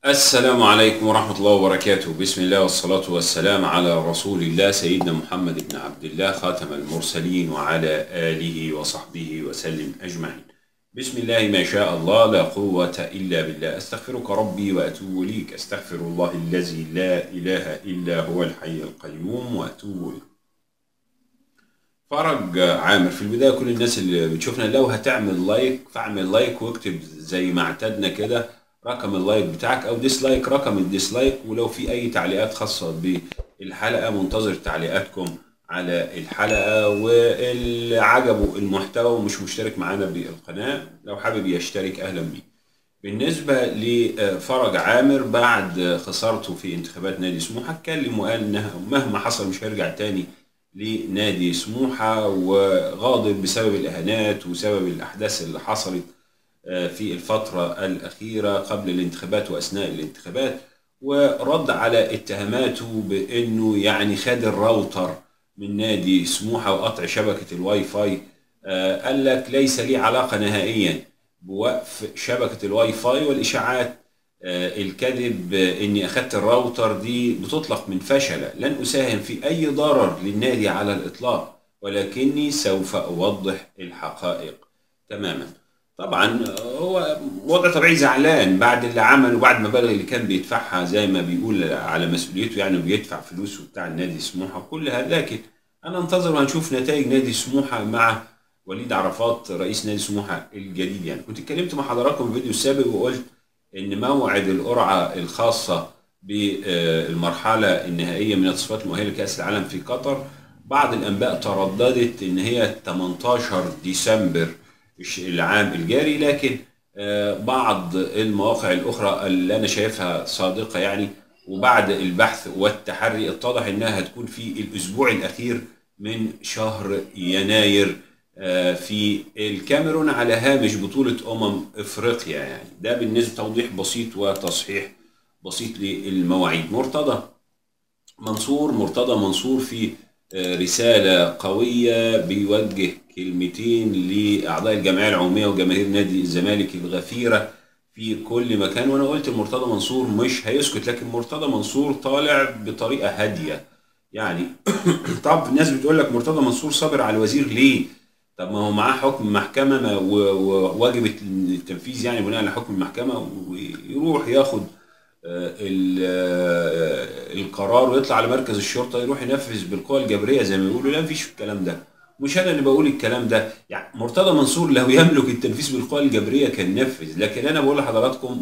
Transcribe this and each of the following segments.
السلام عليكم ورحمة الله وبركاته بسم الله والصلاة والسلام على رسول الله سيدنا محمد بن عبد الله خاتم المرسلين وعلى آله وصحبه وسلم أجمعين بسم الله ما شاء الله لا قوة إلا بالله أستغفرك ربي وأتوب إليك أستغفر الله الذي لا إله إلا هو الحي القيوم وأتوب إليه فرج عامر في البداية كل الناس اللي بتشوفنا لو هتعمل لايك فاعمل لايك واكتب زي ما اعتدنا كده رقم اللايك بتاعك او ديسلايك رقم الديسلايك ولو في اي تعليقات خاصة بالحلقة منتظر تعليقاتكم على الحلقة واللي عجبه المحتوى ومش مشترك معانا بالقناة لو حابب يشترك اهلا بيه بالنسبة لفرج عامر بعد خسارته في انتخابات نادي سموحة اتكلم وقال انها مهما حصل مش هيرجع تاني لنادي سموحة وغاضب بسبب الإهانات وسبب الأحداث اللي حصلت في الفترة الأخيرة قبل الانتخابات وأثناء الانتخابات ورد على اتهاماته بأنه يعني خد الراوتر من نادي سموحة وقطع شبكة الواي فاي قال لك ليس لي علاقة نهائيا بوقف شبكة الواي فاي والإشاعات الكذب اني اخدت الراوتر دي بتطلق من فشل لن اساهم في اي ضرر للنادي على الاطلاق ولكني سوف اوضح الحقائق تماما طبعا هو وضع طبيعي زعلان بعد اللي عمله وبعد المبالغ اللي كان بيدفعها زي ما بيقول على مسؤوليته يعني بيدفع فلوسه بتاع النادي سموحه كل هذا لكن انا انتظر وهنشوف نتائج نادي سموحه مع وليد عرفات رئيس نادي سموحه الجديد يعني كنت اتكلمت مع حضراتكم في الفيديو السابق وقلت ان موعد القرعه الخاصه بالمرحله النهائيه من التصفيات المؤهله لكاس العالم في قطر بعض الانباء ترددت ان هي 18 ديسمبر العام الجاري لكن بعض المواقع الاخرى اللي انا شايفها صادقه يعني وبعد البحث والتحري اتضح انها هتكون في الاسبوع الاخير من شهر يناير في الكاميرون على هامش بطولة أمم إفريقيا يعني ده بالنسبة توضيح بسيط وتصحيح بسيط للمواعيد مرتضى منصور مرتضى منصور في رسالة قوية بيوجه كلمتين لأعضاء الجمعية العمومية وجماهير نادي الزمالك الغفيرة في كل مكان وأنا قلت مرتضى منصور مش هيسكت لكن مرتضى منصور طالع بطريقة هادية يعني طب الناس بتقول لك مرتضى منصور صابر على الوزير ليه؟ طب ما هو معاه حكم محكمة وواجب التنفيذ يعني بناء على حكم المحكمة ويروح ياخد القرار ويطلع على مركز الشرطة يروح ينفذ بالقوى الجبرية زي ما بيقولوا لا مفيش الكلام ده مش انا اللي بقول الكلام ده يعني مرتضى منصور لو يملك التنفيذ بالقوى الجبرية كان نفذ لكن انا بقول لحضراتكم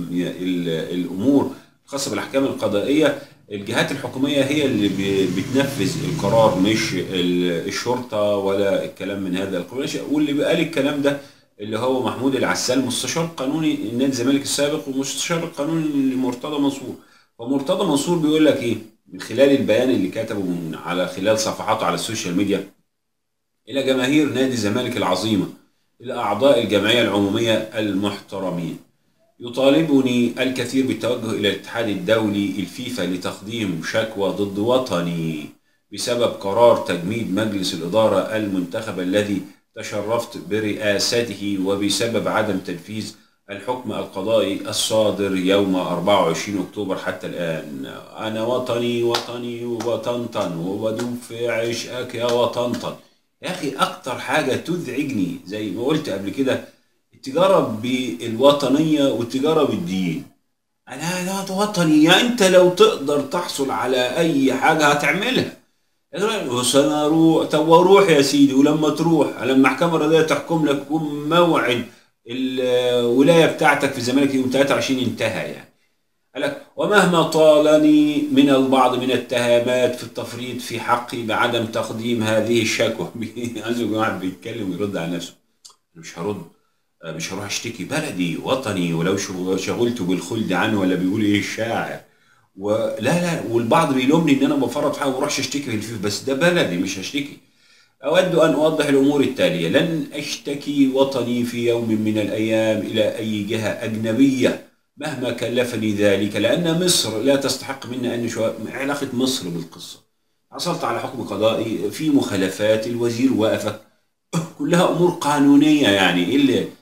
الامور الخاصة بالاحكام القضائية الجهات الحكوميه هي اللي بتنفذ القرار مش الشرطه ولا الكلام من هذا القبيل واللي قال الكلام ده اللي هو محمود العسال مستشار قانوني نادي الزمالك السابق ومستشار القانوني لمرتضى منصور فمرتضى منصور بيقول لك ايه من خلال البيان اللي كتبه من على خلال صفحاته على السوشيال ميديا الى جماهير نادي الزمالك العظيمه الى اعضاء الجمعيه العموميه المحترمين يطالبني الكثير بالتوجه إلى الاتحاد الدولي الفيفا لتقديم شكوى ضد وطني بسبب قرار تجميد مجلس الإدارة المنتخب الذي تشرفت برئاسته وبسبب عدم تنفيذ الحكم القضائي الصادر يوم 24 أكتوبر حتى الآن أنا وطني وطني وطنطن وبدوب في عشقك يا وطنطن يا أخي أكتر حاجة تزعجني زي ما قلت قبل كده التجارة بالوطنية والتجارة بالدين أنا لا وطني يعني أنت لو تقدر تحصل على أي حاجة هتعملها بس أنا أروح طب أروح يا سيدي ولما تروح لما المحكمة الرياضية تحكم لك يكون موعد الولاية بتاعتك في الزمالك يوم 23 انتهى يعني قال لك ومهما طالني من البعض من التهامات في التفريط في حقي بعدم تقديم هذه الشكوى عايز واحد بيتكلم ويرد على نفسه مش هرد مش هروح اشتكي بلدي وطني ولو شغلت بالخلد عنه ولا بيقول ايه الشاعر ولا لا والبعض بيلومني ان انا بفرط حاجه وما اروحش اشتكي في الفيف بس ده بلدي مش هشتكي اود ان اوضح الامور التاليه لن اشتكي وطني في يوم من الايام الى اي جهه اجنبيه مهما كلفني ذلك لان مصر لا تستحق منا ان شو... علاقه مصر بالقصه حصلت على حكم قضائي في مخالفات الوزير وقفك كلها امور قانونيه يعني اللي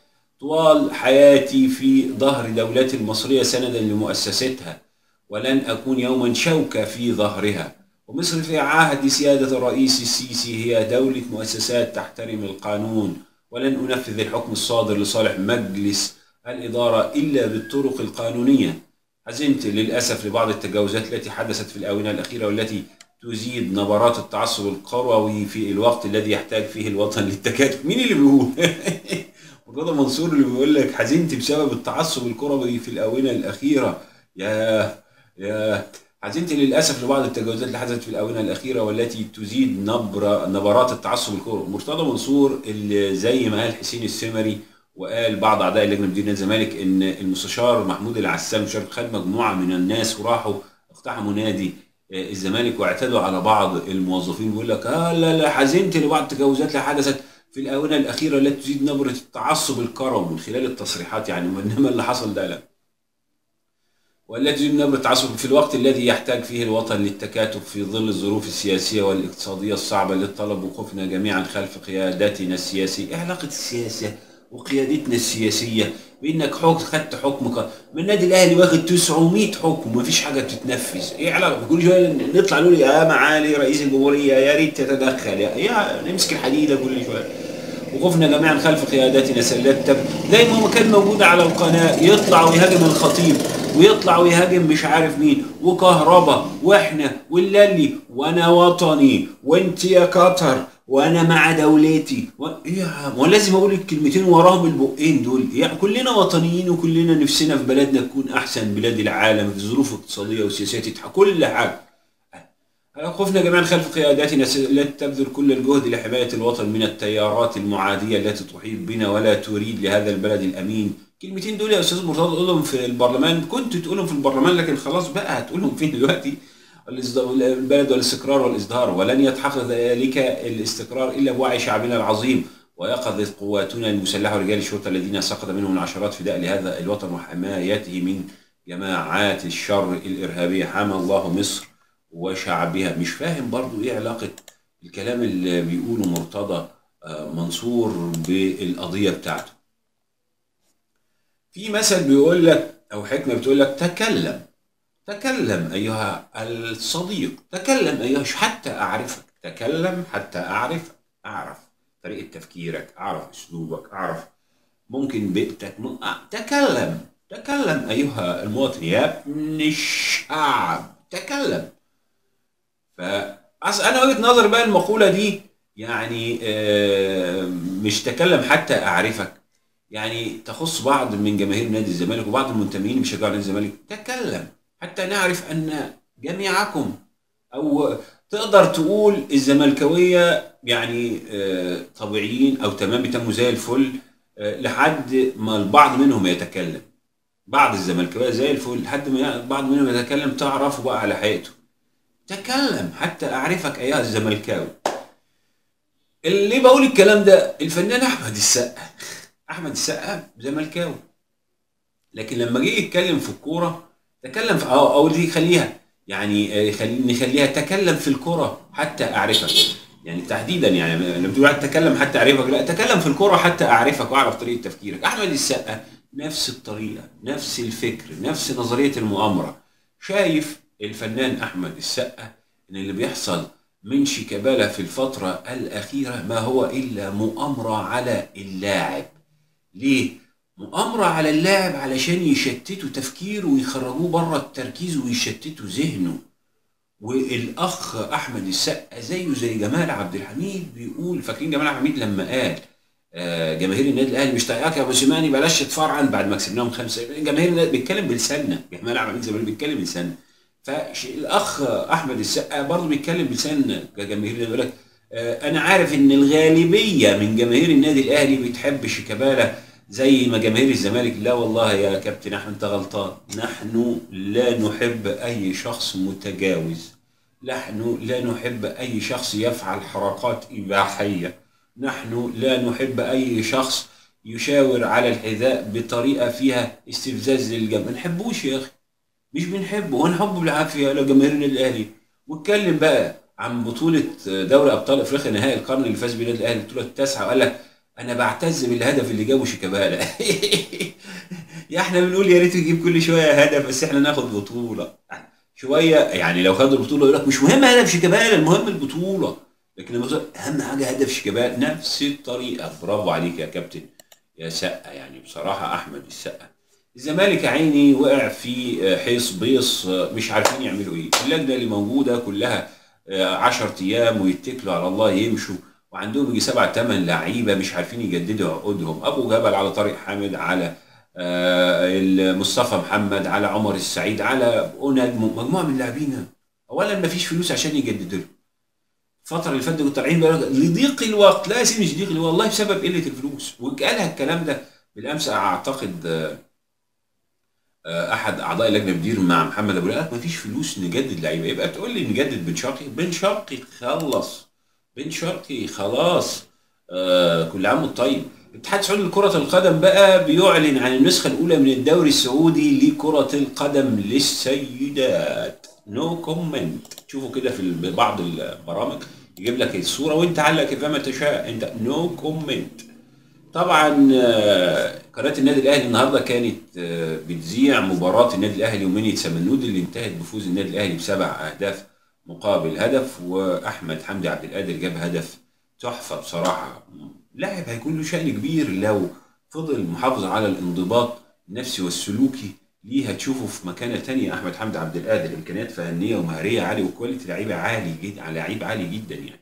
طوال حياتي في ظهر دولتي المصرية سندا لمؤسستها ولن أكون يوما شوكة في ظهرها ومصر في عهد سيادة الرئيس السيسي هي دولة مؤسسات تحترم القانون ولن أنفذ الحكم الصادر لصالح مجلس الإدارة إلا بالطرق القانونية حزنت للأسف لبعض التجاوزات التي حدثت في الآونة الأخيرة والتي تزيد نبرات التعصب الكروي في الوقت الذي يحتاج فيه الوطن للتكاتف مين اللي بيقول مرتضى منصور اللي بيقول لك حزنت بسبب التعصب الكروي في الآونة الأخيرة يا يا حزنت للأسف لبعض التجاوزات اللي حدثت في الآونة الأخيرة والتي تزيد نبرة نبرات التعصب الكروي مرتضى منصور اللي زي ما قال حسين السمري وقال بعض اعضاء لجنه مدير نادي الزمالك ان المستشار محمود العسام مستشار خد مجموعه من الناس وراحوا اقتحموا نادي آه، الزمالك واعتدوا على بعض الموظفين بيقول لك اه لا لا حزنت لبعض التجاوزات اللي حدثت في الاونه الاخيره التي تزيد نبره التعصب الكروي من خلال التصريحات يعني انما اللي حصل ده لا والتي تزيد نبره التعصب في الوقت الذي يحتاج فيه الوطن للتكاتف في ظل الظروف السياسيه والاقتصاديه الصعبه التي طلب وقوفنا جميعا خلف قيادتنا السياسيه ايه علاقه السياسه وقيادتنا السياسيه بانك حكم خدت حكم من النادي الاهلي واخد 900 حكم ومفيش حاجه بتتنفذ ايه علاقه كل شويه نطلع نقول يا معالي رئيس الجمهوريه يا ريت تتدخل يا, يا نمسك الحديده كل شويه وقفنا جميعا خلف قيادتنا سلات تب زي ما هو كان موجود على القناه يطلع ويهاجم الخطيب ويطلع ويهاجم مش عارف مين وكهربا واحنا واللالي وانا وطني وانت يا قطر وانا مع دولتي و... ايه يا عم وانا لازم اقول الكلمتين وراهم البقين دول يعني كلنا وطنيين وكلنا نفسنا في بلدنا تكون احسن بلاد العالم في ظروف اقتصاديه وسياسيه تتحقق كل حاجه وقفنا جميعا خلف قياداتنا التي تبذل كل الجهد لحمايه الوطن من التيارات المعاديه التي تحيط بنا ولا تريد لهذا البلد الامين كلمتين دول يا استاذ مرتضى تقولهم في البرلمان كنت تقولهم في البرلمان لكن خلاص بقى هتقولهم فين دلوقتي البلد والاستقرار والازدهار ولن يتحقق ذلك الاستقرار الا بوعي شعبنا العظيم ويقظة قواتنا المسلحة ورجال الشرطة الذين سقط منهم العشرات فداء لهذا الوطن وحمايته من جماعات الشر الإرهابية حمى الله مصر وشعبها مش فاهم برضو ايه علاقة الكلام اللي بيقوله مرتضى منصور بالقضية بتاعته في مثل بيقول لك او حكمة بتقول لك تكلم تكلم أيها الصديق تكلم أيها حتى أعرفك تكلم حتى أعرف أعرف طريقة تفكيرك أعرف أسلوبك أعرف ممكن بيئتك م... تكلم تكلم أيها المواطن يا ابن الشعب تكلم فأصل أنا وجهة نظري بقى المقولة دي يعني مش تكلم حتى أعرفك يعني تخص بعض من جماهير نادي الزمالك وبعض المنتمين بيشجعوا نادي الزمالك تكلم حتى نعرف ان جميعكم او تقدر تقول الزملكاويه يعني طبيعيين او تمام بيتموا زي الفل لحد ما البعض منهم يتكلم بعض الزملكاويه زي الفل لحد ما البعض منهم يتكلم تعرفوا بقى على حقيقته تكلم حتى اعرفك ايها الزملكاوي اللي بقول الكلام ده الفنان احمد السقا احمد السقا زملكاوي لكن لما جه يتكلم في الكوره تكلم في او او دي خليها يعني نخليها تكلم في الكرة حتى اعرفك يعني تحديدا يعني لما بتقول تكلم حتى اعرفك لا تكلم في الكرة حتى اعرفك واعرف طريقة تفكيرك احمد السقا نفس الطريقة نفس الفكر نفس نظرية المؤامرة شايف الفنان احمد السقا ان اللي بيحصل من شيكابالا في الفترة الأخيرة ما هو إلا مؤامرة على اللاعب ليه؟ مؤامرة على اللاعب علشان يشتتوا تفكيره ويخرجوه بره التركيز ويشتتوا ذهنه والاخ احمد السقا زيه زي جمال عبد الحميد بيقول فاكرين جمال عبد الحميد لما قال آه جماهير النادي الاهلي مش طايقاك يا ابو سيماني بلاش تتفرعن بعد ما كسبناهم خمسه جماهير النادي بيتكلم بلساننا جمال عبد الحميد زي ما بيتكلم بلساننا فالاخ احمد السقا برضه بيتكلم بلسان كجماهير يقول لك آه انا عارف ان الغالبيه من جماهير النادي الاهلي بتحب شيكابالا زي ما جماهير الزمالك لا والله يا كابتن احمد انت غلطان نحن لا نحب اي شخص متجاوز نحن لا نحب اي شخص يفعل حركات اباحيه نحن لا نحب اي شخص يشاور على الحذاء بطريقه فيها استفزاز للجماهير ما نحبوش يا اخي مش بنحبه ونحبه بالعافيه لجماهير النادي الاهلي واتكلم بقى عن بطوله دوري ابطال افريقيا نهائي القرن اللي فاز بيه النادي الاهلي البطوله التاسعه وقال لك انا بعتز بالهدف اللي جابه شيكابالا يا احنا بنقول يا ريت يجيب كل شويه هدف بس احنا ناخد بطوله شويه يعني لو خدوا البطوله يقول لك مش مهم هدف شيكابالا المهم البطوله لكن لما تقول اهم حاجه هدف شيكابالا نفس الطريقه برافو عليك يا كابتن يا سقا يعني بصراحه احمد السقا الزمالك يا عيني وقع في حيص بيص مش عارفين يعملوا ايه اللجنه اللي موجوده كلها 10 ايام ويتكلوا على الله يمشوا وعندهم يجي سبع ثمان لعيبه مش عارفين يجددوا عقودهم ابو جبل على طارق حامد على آه، مصطفى محمد على عمر السعيد على نجم مجموعه من اللاعبين اولا ما فيش فلوس عشان يجددوا لهم الفتره اللي فاتت كنت طالعين لضيق الوقت لا يا سيدي مش ضيق الوقت والله بسبب قله الفلوس وقالها الكلام ده بالامس اعتقد آه، آه، احد اعضاء اللجنه المدير مع محمد ابو قال ما فيش فلوس نجدد لعيبه يبقى تقول لي نجدد بن شرقي بن شرقي خلص بن شرقي خلاص آه كل عام وانت طيب الاتحاد السعودي لكرة القدم بقى بيعلن عن النسخة الأولى من الدوري السعودي لكرة القدم للسيدات نو no كومنت تشوفوا كده في بعض البرامج يجيب لك الصورة وانت علق كيفما تشاء انت نو no كومنت طبعا آه، قناة النادي الأهلي النهارده كانت آه، بتذيع مباراة النادي الأهلي ومنية سمنود اللي انتهت بفوز النادي الأهلي بسبع أهداف مقابل هدف وأحمد حمدي عبد القادر جاب هدف تحفة بصراحة لاعب هيكون له شأن كبير لو فضل محافظ على الانضباط النفسي والسلوكي ليه هتشوفه في مكانة تانية أحمد حمدي عبد القادر إمكانيات فنية ومهارية عالية وكواليتي لعيبة عالي جدا لعيب عالي جدا يعني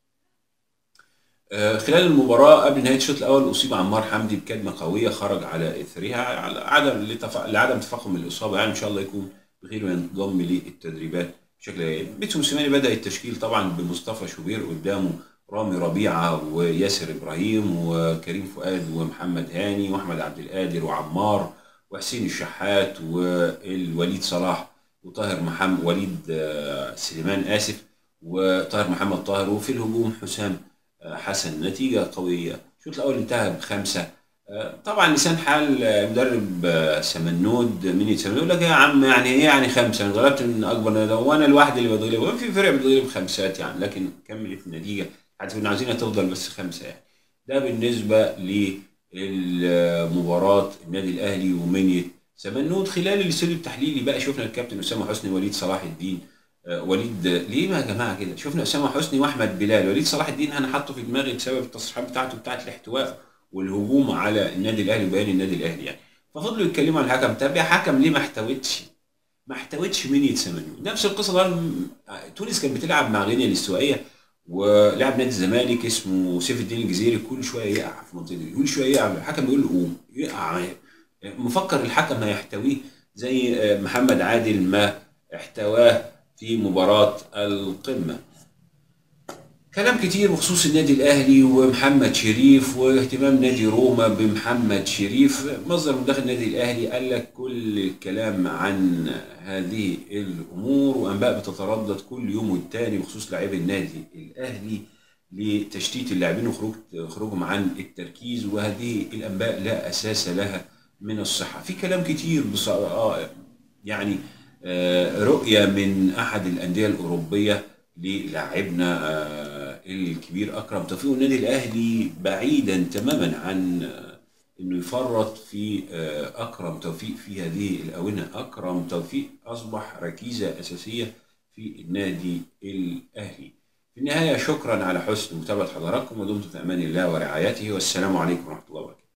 آه، خلال المباراة قبل نهاية الشوط الأول أصيب عمار حمدي بكدمة قوية خرج على إثرها على عدم لعدم تفاقم الإصابة يعني إن شاء الله يكون بخير وينضم للتدريبات بشكل جيد. بيتسو موسيماني بدأ التشكيل طبعا بمصطفى شوبير قدامه رامي ربيعة وياسر إبراهيم وكريم فؤاد ومحمد هاني وأحمد عبد القادر وعمار وحسين الشحات والوليد صلاح وطاهر محمد وليد آه، سليمان آسف وطاهر محمد طاهر وفي الهجوم حسام حسن نتيجة قوية الشوط الأول انتهى بخمسة طبعا لسان حال مدرب سمنود مين سمنود يقول لك يا عم يعني ايه يعني خمسه انا غلبت من اكبر وانا الواحد اللي بتغلب في فرق بتغلب خمسات يعني لكن كملت النتيجه حتى كنا عايزينها تفضل بس خمسه يعني ده بالنسبه لمباراه النادي الاهلي ومنية سمنود خلال الاستوديو التحليلي بقى شفنا الكابتن اسامه حسني وليد صلاح الدين آه، وليد ليه ما يا جماعه كده شفنا اسامه حسني واحمد بلال وليد صلاح الدين انا حاطه في دماغي بسبب التصريحات بتاعته بتاعت الاحتواء والهجوم على النادي الاهلي وبيان النادي الاهلي يعني ففضلوا يتكلموا عن الحكم طب يا حكم ليه ما احتوتش ما احتوتش مين يتسمنوا نفس القصه ده تونس كانت بتلعب مع غينيا الاستوائيه ولعب نادي الزمالك اسمه سيف الدين الجزيري كل شويه يقع في المنطقه دي كل شويه يقع الحكم يقول له قوم يقع مفكر الحكم هيحتويه زي آه، محمد عادل ما احتواه في مباراة القمة كلام كتير بخصوص النادي الاهلي ومحمد شريف واهتمام نادي روما بمحمد شريف مصدر من داخل النادي الاهلي قال لك كل الكلام عن هذه الامور وانباء بتتردد كل يوم والتاني بخصوص لاعبي النادي الاهلي لتشتيت اللاعبين وخروج خروجهم عن التركيز وهذه الانباء لا اساس لها من الصحه في كلام كتير بصراحه يعني آه، رؤية من أحد الأندية الأوروبية للاعبنا آه، الكبير أكرم توفيق والنادي الأهلي بعيدا تماما عن آه، انه يفرط في اكرم توفيق في هذه الاونه اكرم توفيق اصبح ركيزه اساسيه في النادي الاهلي في النهايه شكرا على حسن متابعه حضراتكم ودمتم في امان الله ورعايته والسلام عليكم ورحمه الله